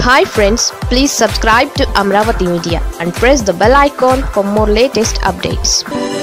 hi friends please subscribe to Amaravati media and press the bell icon for more latest updates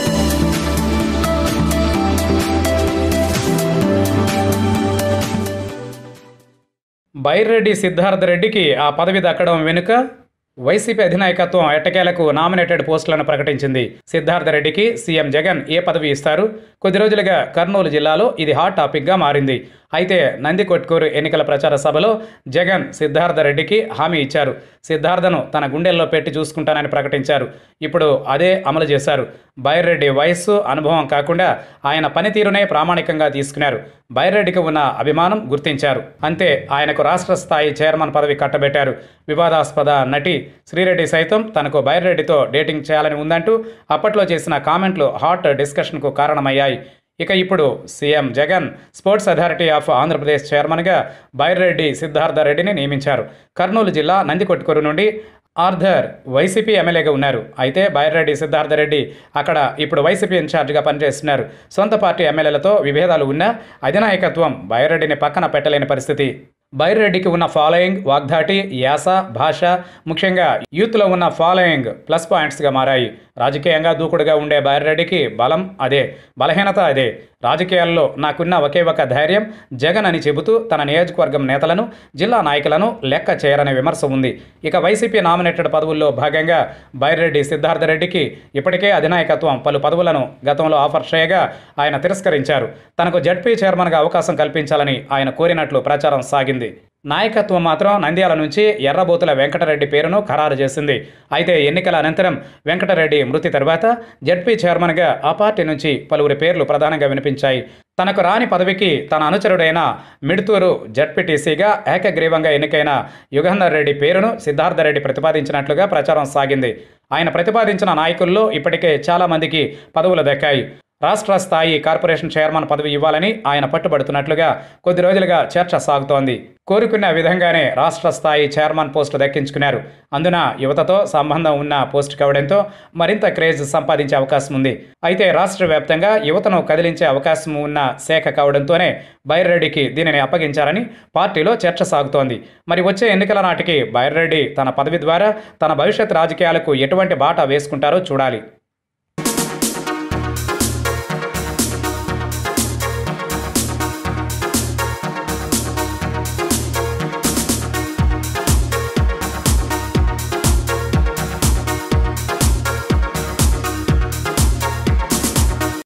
Byreddy Siddhartha రెడ్డికి ఆ పదవి దక్కడం వెనుక వైసీపీ అధినాయకత్వం ఎట్టకేలకు నామినేటెడ్ పోస్టులను ప్రకటించింది సిద్ధార్థ రెడ్డికి సీఎం జగన్ ఏ పదవి ఇస్తారు కొద్ది రోజులుగా కర్నూలు జిల్లాలో ఇది హాట్ టాపిక్గా మారింది అయితే నందికొట్కూరు ఎన్నికల ప్రచార సభలో జగన్ సిద్ధార్థ రెడ్డికి హామీ ఇచ్చారు సిద్ధార్థను తన గుండెల్లో పెట్టి చూసుకుంటానని ప్రకటించారు ఇప్పుడు అదే అమలు చేశారు బైరెడ్డి వయస్సు అనుభవం కాకుండా ఆయన పనితీరునే ప్రామాణికంగా తీసుకున్నారు బైరెడ్డికి ఉన్న అభిమానం గుర్తించారు అంతే ఆయనకు రాష్ట్ర స్థాయి చైర్మన్ పదవి కట్టబెట్టారు వివాదాస్పద నటి శ్రీరెడ్డి సైతం తనకు బైరెడ్డితో డేటింగ్ చేయాలని ఉందంటూ అప్పట్లో చేసిన కామెంట్లు హాట్ డిస్కషన్కు కారణమయ్యాయి ఇక ఇప్పుడు CM Jagan sports authority of Andhra Pradesh చైర్మన్గా బైరెడ్డి సిద్ధార్థ రెడ్డిని నియమించారు కర్నూలు జిల్లా నందికొట్కూరు నుండి ఆర్థర్ వైసీపీ ఎమ్మెల్యేగా ఉన్నారు అయితే బైరెడ్డి సిద్ధార్థ రెడ్డి అక్కడ ఇప్పుడు వైసీపీ ఇన్ఛార్జిగా పనిచేస్తున్నారు సొంత పార్టీ ఎమ్మెల్యేలతో విభేదాలు ఉన్నా అధినాయకత్వం బైరెడ్డిని పక్కన పెట్టలేని పరిస్థితి బైరెడ్డికి ఉన్న ఫాలోయింగ్ వాగ్దాటి యాస భాష ముఖ్యంగా యూత్లో ఉన్న ఫాలోయింగ్ ప్లస్ పాయింట్స్గా మారాయి రాజకీయంగా దూకుడుగా ఉండే బైరెడ్డికి బలం అదే బలహీనత అదే రాజకీయాల్లో నాకున్న ఒకే ఒక ధైర్యం జగన్ అని చెబుతూ తన నియోజకవర్గం నేతలను జిల్లా నాయకులను లెక్క చేయరనే విమర్శ ఉంది ఇక వైసీపీ నామినేటెడ్ పదవుల్లో భాగంగా బైరెడ్డి సిద్ధార్థ రెడ్డికి ఇప్పటికే అధినాయకత్వం పలు పదవులను గతంలో ఆఫర్ చేయగా ఆయన తిరస్కరించారు తనకు జడ్పీ చైర్మన్గా అవకాశం కల్పించాలని ఆయన కోరినట్లు ప్రచారం సాగింది నాయకత్వం మాత్రం నంద్యాల నుంచి ఎర్రబోతుల వెంకటరెడ్డి పేరును ఖరారు చేసింది అయితే ఎన్నికల అనంతరం వెంకటరెడ్డి మృతి తర్వాత జడ్పీ చైర్మన్గా ఆ పార్టీ నుంచి పలువురి పేర్లు ప్రధానంగా వినిపించాయి తనకు రాని పదవికి తన అనుచరుడైన మిడుతూరు జడ్పీటీసీగా ఏకగ్రీవంగా ఎన్నికైన యుగంధర్ రెడ్డి పేరును సిద్ధార్థ రెడ్డి ప్రతిపాదించినట్లుగా ప్రచారం సాగింది ఆయన ప్రతిపాదించిన నాయకుల్లో ఇప్పటికే చాలామందికి పదవులు దక్కాయి రాష్ట్ర స్థాయి కార్పొరేషన్ చైర్మన్ పదవి ఇవ్వాలని ఆయన పట్టుబడుతున్నట్లుగా కొద్ది రోజులుగా చర్చ సాగుతోంది కోరుకున్న విధంగానే రాష్ట్ర స్థాయి చైర్మన్ పోస్టు దక్కించుకున్నారు అందున యువతతో సంబంధం ఉన్న పోస్టు కావడంతో మరింత క్రేజ్ సంపాదించే అవకాశం ఉంది అయితే రాష్ట్ర వ్యాప్తంగా యువతను కదిలించే అవకాశం ఉన్న శాఖ కావడంతోనే బైర్రెడ్డికి దీనిని అప్పగించారని పార్టీలో చర్చ సాగుతోంది మరి వచ్చే ఎన్నికల నాటికి బైర్రెడ్డి తన పదవి ద్వారా తన భవిష్యత్ రాజకీయాలకు ఎటువంటి బాట వేసుకుంటారో చూడాలి